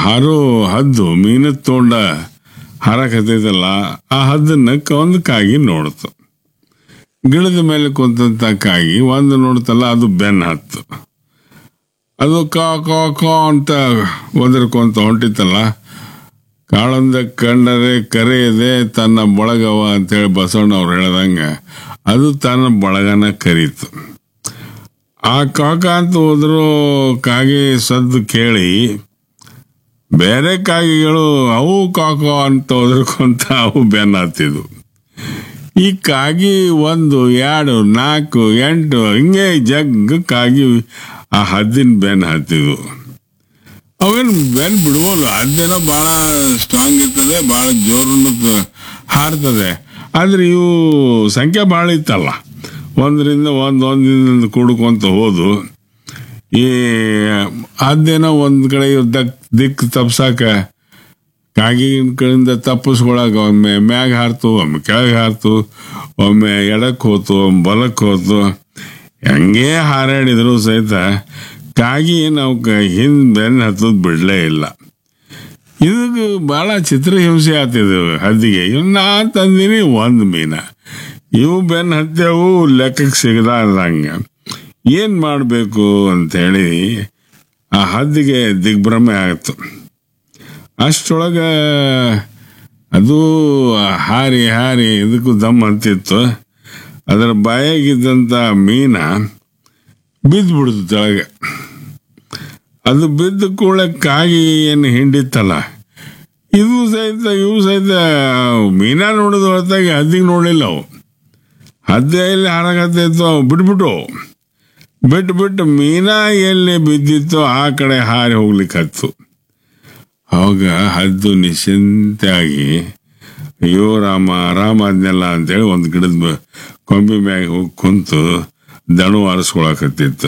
ಹಾರೋ ಹದ್ದು ಮೀನು ತೊಂಡ ಹಾರಕತ್ತೈತಲ್ಲ ಆ ಹದ್ದನ್ನ ಒಂದು ಕಾಗಿ ನೋಡ್ತು ಗಿಡದ ಮೇಲೆ ಕುಂತಂತ ಕಾಗಿ ಒಂದು ನೋಡ್ತಲ್ಲ ಅದು ಬೆನ್ನ ಹತ್ತು ಅದು ಕಾ ಕಾ ಕಾ ಅಂತ ಒದರ್ಕೊಂತ ಹೊಂಟಿತ್ತಲ್ಲ ಕಾಳಂದ ಕಂಡರೆ ಕರೆಯದೆ ತನ್ನ ಬಳಗವ ಅಂತೇಳಿ ಬಸವಣ್ಣವ್ರು ಹೇಳ್ದಂಗ ಅದು ತನ್ನ ಬಳಗನ ಕರೀತು ಆ ಕಾಕ ಅಂತ ಹೋದ್ರು ಕಾಗೆ ಸದ್ದು ಕೇಳಿ ಬೇರೆ ಕಾಗೆಗಳು ಅವು ಕಾಕ ಅಂತ ಹೋದ್ರಕೊಂತ ಅವು ಬೆನ್ನ ಹತ್ತಿದ್ವು ಈ ಕಾಗಿ ಒಂದು ಎರಡು ನಾಲ್ಕು ಎಂಟು ಹಿಂಗೆ ಜಗ್ ಕಾಗಿ ಆ ಹದ್ದಿನ ಬೆನ್ನ ಹತ್ತಿದ್ವು ಅವೇನು ಬೆನ್ ಬಿಡ್ಬೋದು ಹದ್ದೇನೋ ಭಾಳ ಸ್ಟ್ರಾಂಗ್ ಇರ್ತದೆ ಭಾಳ ಜೋರು ಹಾರ್ತದೆ ಆದ್ರೆ ಇವು ಸಂಖ್ಯೆ ಭಾಳ ಇತ್ತಲ್ಲ ಒಂದರಿಂದ ಒಂದು ಒಂದಿಂದ ಕೂಡ್ಕೊಂತ ಹೋದು ಈ ಅದೇನೋ ಒಂದು ಕಡೆ ದಕ್ ದಿಕ್ಕು ತಪ್ಸಾಕ ಕಾಗಿನ ಕಡೆಯಿಂದ ತಪ್ಪಿಸ್ಕೊಳಕ ಒಮ್ಮೆ ಮ್ಯಾಗ ಹಾರ್ತು ಒಮ್ಮೆ ಕೆಳಗೆ ಹಾರ್ತು ಒಮ್ಮೆ ಎಡಕ್ಕೆ ಹೋತು ಒಮ್ಮೆ ಬಲಕ್ಕೆ ಹೋತು ಹಂಗೆ ಹಾರಾಡಿದ್ರು ಸಹಿತ ಕಾಗಿ ನಾವು ಹಿಂದೆ ಬೆನ್ನು ಹತ್ತದ್ ಬಿಡಲೇ ಇಲ್ಲ ಇದಕ್ಕೆ ಭಾಳ ಚಿತ್ರಹಿಂಸೆ ಆಗ್ತಿದ್ವು ಹದ್ದಿಗೆ ಇವ್ ನಾ ತಂದಿನಿ ಒಂದು ಮೀನ ಇವು ಬೆನ್ನು ಹತ್ತೆವು ಲೆಕ್ಕಕ್ಕೆ ಸಿಗದ ಅಂದಂಗೆ ಏನು ಮಾಡಬೇಕು ಅಂತೇಳಿ ಆ ಹದ್ದಿಗೆ ದಿಗ್ಭ್ರಮೆ ಆಯಿತು ಅಷ್ಟೊಳಗೆ ಅದು ಹಾರಿ ಹಾರಿ ಇದಕ್ಕೂ ದಮ್ ಅಂತಿತ್ತು ಅದರ ಬಾಯಾಗಿದ್ದಂಥ ಮೀನ ಬಿದ್ದು ಬಿಡ್ತು ತೆಳಗೆ ಅದು ಬಿದ್ದ ಕೂಡಲೇ ಕಾಗಿ ಏನು ಹಿಂಡಿತ್ತಲ್ಲ ಇದು ಸಹಿತ ಇವು ಸಹಿತ ಮೀನ ನೋಡಿದ ಹೊರತಾಗಿ ಹದ್ದಿಗೆ ನೋಡಲಿಲ್ಲ ಅವು ಹದ್ದೆ ಎಲ್ಲಿ ಹಾರಾಗತ್ತಿತ್ತು ಅವು ಬಿಟ್ಬಿಟ್ಟು ಬಿಟ್ಟು ಬಿಟ್ಟು ಮೀನಾ ಎಲ್ಲಿ ಬಿದ್ದಿತ್ತು ಆ ಕಡೆ ಹಾರಿ ಹೋಗ್ಲಿಕ್ಕೆ ಹತ್ತು ಅವಾಗ ಹದ್ದು ನಿಶ್ಚಿಂತೆಯಾಗಿ ಅಯ್ಯೋ ರಾಮ ರಾಮ ಆದ್ನೆಲ್ಲ ಅಂತೇಳಿ ಒಂದು ಗಿಡದ ಬ- ಕೊಂಬೆ ಮ್ಯಾಗ ಹೋಗಿ ಕುಂತು ದಣು ಆರಿಸ್ಕೊಳಕತ್ತಿತ್ತು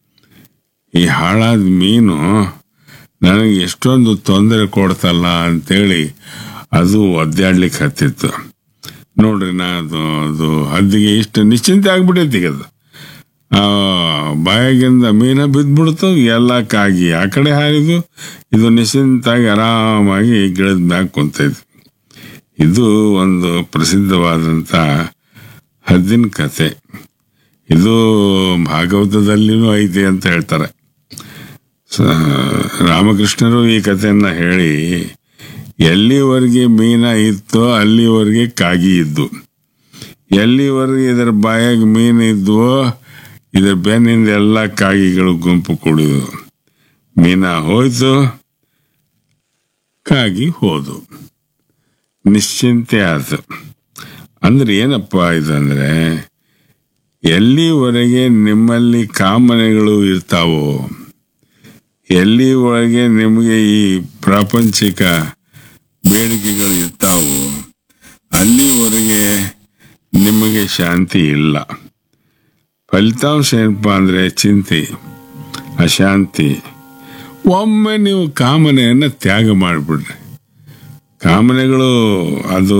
ಈ ಹಾಳಾದ ಮೀನು ನನಗೆ ಎಷ್ಟೊಂದು ತೊಂದರೆ ಕೊಡ್ತಲ್ಲ ಅಂತೇಳಿ ಅದು ಒದ್ದಾಡ್ಲಿಕ್ಕೆ ಹತ್ತಿತ್ತು ನೋಡ್ರಿ ನಾ ಅದು ಅದು ಹದ್ದಿಗೆ ಇಷ್ಟು ನಿಶ್ಚಿಂತೆ ಆಗ್ಬಿಟ್ಟೈತಿ ಈಗ ಅದು ಆ ಬಾಯಾಗಿಂದ ಮೀನ ಬಿದ್ದ್ಬಿಡ್ತು ಎಲ್ಲ ಕಾಗಿ ಆ ಕಡೆ ಹಾರಿದು ಇದು ನಿಶ್ಚಿಂತಾಗಿ ಆರಾಮಾಗಿ ಗಿಡದ ಮ್ಯಾಗ ಕುಂತೈತಿ ಇದು ಒಂದು ಪ್ರಸಿದ್ಧವಾದಂಥ ಹದ್ದಿನ ಕತೆ ಇದು ಭಾಗವತದಲ್ಲಿನೂ ಐತಿ ಅಂತ ಹೇಳ್ತಾರೆ ಸ- ರಾಮಕೃಷ್ಣರು ಈ ಕಥೆಯನ್ನ ಹೇಳಿ ಎಲ್ಲಿವರೆಗೆ ಮೀನ ಇತ್ತೋ ಅಲ್ಲಿವರೆಗೆ ಕಾಗಿ ಇದ್ದು ಎಲ್ಲಿವರೆಗೆ ಇದರ ಬಾಯಾಗ ಮೀನು ಇದ್ವೋ ಇದರ ಬೆನ್ನಿಂದ ಎಲ್ಲ ಕಾಗಿಗಳು ಗುಂಪು ಕೂಡಿದ್ವು ಮೀನ ಹೋಯ್ತು ಕಾಗಿ ಹೋದು ನಿಶ್ಚಿಂತೆ ಆಯ್ತು ಅಂದ್ರೆ ಏನಪ್ಪ ಇದಂದ್ರೆ ಎಲ್ಲಿವರೆಗೆ ನಿಮ್ಮಲ್ಲಿ ಕಾಮನೆಗಳು ಇರ್ತಾವೋ ಎಲ್ಲಿವರೆಗೆ ನಿಮಗೆ ಈ ಪ್ರಾಪಂಚಿಕ ಬೇಡಿಕೆಗಳು ಇರ್ತಾವೋ ಅಲ್ಲಿವರೆಗೆ ನಿಮಗೆ ಶಾಂತಿ ಇಲ್ಲ ಫಲಿತಾಂಶ ಏನಪ್ಪ ಅಂದರೆ ಚಿಂತೆ ಅಶಾಂತಿ ಒಮ್ಮೆ ನೀವು ಕಾಮನೆಯನ್ನು ತ್ಯಾಗ ಮಾಡಿಬಿಡ್ರಿ ಕಾಮನೆಗಳು ಅದು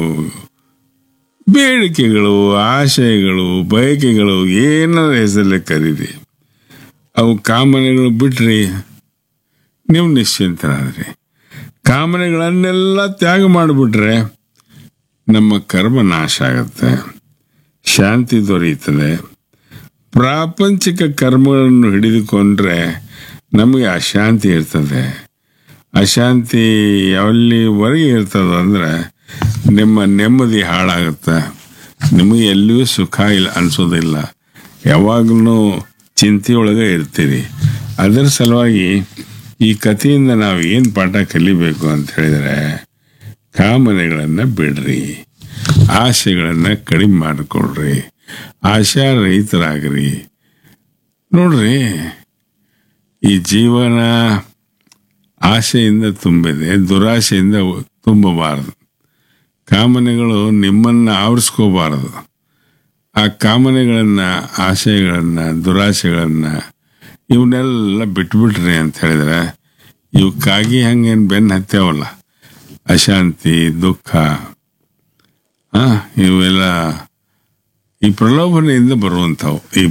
ಬೇಡಿಕೆಗಳು ಆಶಯಗಳು ಬಯಕೆಗಳು ಏನಾರ ಹೆಸರಲ್ಲಿ ಕರೀರಿ ಅವು ಕಾಮನೆಗಳು ಬಿಟ್ರಿ ನೀವು ನಿಶ್ಚಿಂತರಾದ್ರಿ ಕಾಮನೆಗಳನ್ನೆಲ್ಲ ತ್ಯಾಗ ಮಾಡಿಬಿಟ್ರೆ ನಮ್ಮ ಕರ್ಮ ನಾಶ ಆಗುತ್ತೆ ಶಾಂತಿ ದೊರೆಯುತ್ತದೆ ಪ್ರಾಪಂಚಿಕ ಕರ್ಮಗಳನ್ನು ಹಿಡಿದುಕೊಂಡ್ರೆ ನಮಗೆ ಅಶಾಂತಿ ಇರ್ತದೆ ಅಶಾಂತಿ ಎಲ್ಲಿವರೆಗೆ ಇರ್ತದೆ ಅಂದ್ರೆ ನಿಮ್ಮ ನೆಮ್ಮದಿ ಹಾಳಾಗುತ್ತೆ ನಿಮಗೆ ಎಲ್ಲಿಯೂ ಸುಖ ಇಲ್ಲ ಅನಿಸೋದಿಲ್ಲ ಯಾವಾಗಲೂ ಚಿಂತೆಯೊಳಗೆ ಇರ್ತೀರಿ ಅದರ ಸಲುವಾಗಿ ಈ ಕಥೆಯಿಂದ ನಾವು ಏನು ಪಾಠ ಕಲಿಬೇಕು ಅಂತ ಹೇಳಿದರೆ ಕಾಮನೆಗಳನ್ನು ಬಿಡ್ರಿ ಆಸೆಗಳನ್ನು ಕಡಿಮೆ ಮಾಡಿಕೊಡ್ರಿ ಆಶಾ ರಹಿತರಾಗ್ರಿ ನೋಡ್ರಿ ಈ ಜೀವನ ಆಸೆಯಿಂದ ತುಂಬಿದೆ ದುರಾಸೆಯಿಂದ ತುಂಬಬಾರದು ಕಾಮನೆಗಳು ನಿಮ್ಮನ್ನು ಆವರಿಸ್ಕೋಬಾರದು ಆ ಕಾಮನೆಗಳನ್ನು ಆಶಯಗಳನ್ನು ದುರಾಸೆಗಳನ್ನು ಇವನ್ನೆಲ್ಲ ಬಿಟ್ಬಿಟ್ರಿ ಅಂತ ಹೇಳಿದ್ರೆ ಇವಕ್ಕಾಗಿ ಹಂಗೇನು ಬೆನ್ನು ಹತ್ಯಾವಲ್ಲ ಅಶಾಂತಿ ದುಃಖ ಆ, ಇವೆಲ್ಲ ಈ ಪ್ರಲೋಭನೆಯಿಂದ ಬರುವಂಥವು ಈ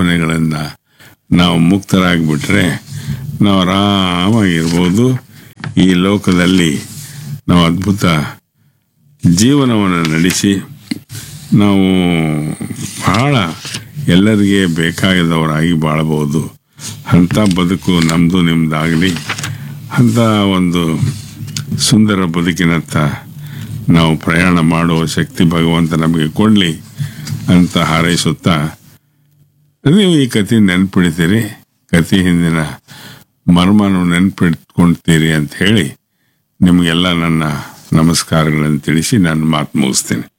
ಪ್ರಲೋಭನೆಗಳಿಂದ ನಾವು ಮುಕ್ತರಾಗಿಬಿಟ್ರೆ ನಾವು ಆರಾಮಾಗಿರ್ಬೋದು ಈ ಲೋಕದಲ್ಲಿ ನಾವು ಅದ್ಭುತ ಜೀವನವನ್ನು ನಡೆಸಿ ನಾವು ಬಹಳ ಎಲ್ಲರಿಗೆ ಬೇಕಾಗದವರಾಗಿ ಬಾಳಬಹುದು ಅಂಥ ಬದುಕು ನಮ್ಮದು ನಿಮ್ಮದಾಗಲಿ ಅಂಥ ಒಂದು ಸುಂದರ ಬದುಕಿನತ್ತ ನಾವು ಪ್ರಯಾಣ ಮಾಡುವ ಶಕ್ತಿ ಭಗವಂತ ನಮಗೆ ಕೊಡಲಿ ಅಂತ ಹಾರೈಸುತ್ತಾ ನೀವು ಈ ಕತೆ ನೆನ್ಪಿಡ್ತೀರಿ ಕತೆ ಹಿಂದಿನ ಮರ್ಮನು ನೆನ್ಪಿಟ್ಕೊಳ್ತೀರಿ ಅಂತ ಹೇಳಿ ನಿಮಗೆಲ್ಲ ನನ್ನ ನಮಸ್ಕಾರಗಳನ್ನು ತಿಳಿಸಿ ನಾನು ಮಾತು ಮುಗಿಸ್ತೇನೆ